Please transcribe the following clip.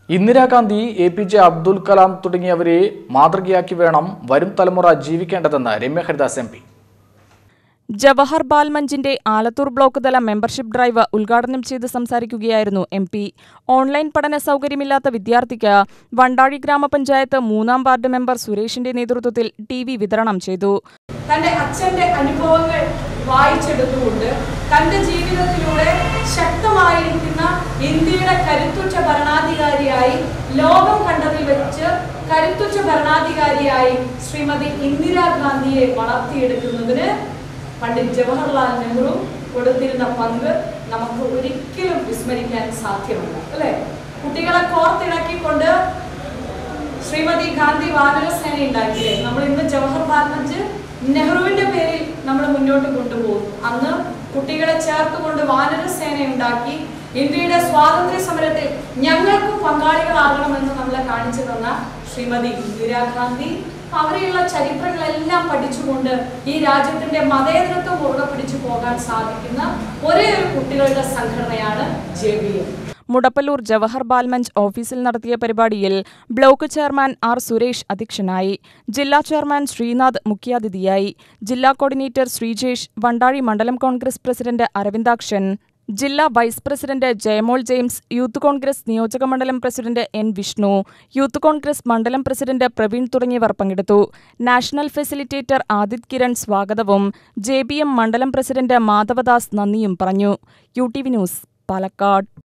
Indira Gandhi A P J Abdul Kalam തുടങ്ങിയവരെ മാതൃകയാക്കി വേണം വരും തലമുറ ജീവിക്കേണ്ടതെന്ന് രമ്യ ഹരിദാസ് എം പി ജവഹർ ബാൽമഞ്ചിന്റെ ആലത്തൂർ ബ്ലോക്ക് തല മെമ്പർഷിപ്പ് ഡ്രൈവ് ഉദ്ഘാടനം ചെയ്ത് സംസാരിക്കുകയായിരുന്നു എം പി ഓൺലൈൻ പഠന സൗകര്യമില്ലാത്ത വിദ്യാർത്ഥിക്ക് വണ്ടാഴി ഗ്രാമപഞ്ചായത്ത് മൂന്നാം വാർഡ് മെമ്പർ സുരേഷിന്റെ നേതൃത്വത്തിൽ ടി വി വിതരണം ചെയ്തു തന്റെ അച്ഛന്റെ അനുഭവങ്ങൾ വായിച്ചെടുത്തുകൊണ്ട് തന്റെ ജീവിതത്തിലൂടെ ശക്തമായിരിക്കുന്ന ഇന്ത്യയുടെ കരുത്തുറ്റ ഭരണാധികാരിയായി ലോകം കണ്ടതിൽ വെച്ച് കരുത്തുറ്റ ഭരണാധികാരിയായി ശ്രീമതി ഇന്ദിരാഗാന്ധിയെ വളർത്തിയെടുക്കുന്നതിന് പണ്ഡിറ്റ് ജവഹർലാൽ നെഹ്റു കൊടുത്തിരുന്ന പങ്ക് നമുക്ക് ഒരിക്കലും വിസ്മരിക്കാൻ സാധ്യമല്ല അല്ലെ കുട്ടികളെ കോർത്തിണക്കിക്കൊണ്ട് ശ്രീമതി ഗാന്ധി വാനരസേന ഉണ്ടാക്കിയില്ലേ നമ്മൾ ഇന്ന് ജവഹർ ബാലമഞ്ച് നെഹ്റുവിന്റെ പേരിൽ നമ്മൾ മുന്നോട്ട് കൊണ്ടുപോകുന്നു അന്ന് കുട്ടികളെ ചേർത്തുകൊണ്ട് വാനരസേന ഉണ്ടാക്കി ഇന്ത്യയുടെ സ്വാതന്ത്ര്യ സമരത്തിൽ ഞങ്ങൾക്കും പങ്കാളികളാകണമെന്ന് നമ്മളെ കാണിച്ചു തന്ന ശ്രീമതി ഇന്ദിരാഗാന്ധി അവരെയുള്ള ചരിത്രങ്ങളെല്ലാം പഠിച്ചുകൊണ്ട് ഈ രാജ്യത്തിന്റെ മതേതരത്വം മുറുകെ പിടിച്ചു പോകാൻ സാധിക്കുന്ന ഒരേ ഒരു കുട്ടികളുടെ സംഘടനയാണ് J B M Mudappallur Jawahar Balmanch ഓഫീസിൽ നടത്തിയ പരിപാടിയിൽ ബ്ലോക്ക് ചെയർമാൻ ആർ സുരേഷ് അധ്യക്ഷനായി ജില്ലാ ചെയർമാൻ ശ്രീനാഥ് മുഖ്യാതിഥിയായി ജില്ലാ കോർഡിനേറ്റർ ശ്രീജേഷ് വണ്ടാഴി മണ്ഡലം കോൺഗ്രസ് പ്രസിഡന്റ് അരവിന്ദാക്ഷൻ ജില്ലാ vice president Jayamol James youth Congress നിയോജക മണ്ഡലം president N Vishnu youth Congress മണ്ഡലം പ്രസിഡന്റ് പ്രവീൺ തുടങ്ങിയവർ പങ്കെടുത്തു നാഷണൽ ഫെസിലിറ്റേറ്റർ ആദിത് കിരൺ സ്വാഗതവും ജെ ബി എം മണ്ഡലം പ്രസിഡന്റ് മാധവദാസ് നന്ദിയും പറഞ്ഞു U T V news Palakkad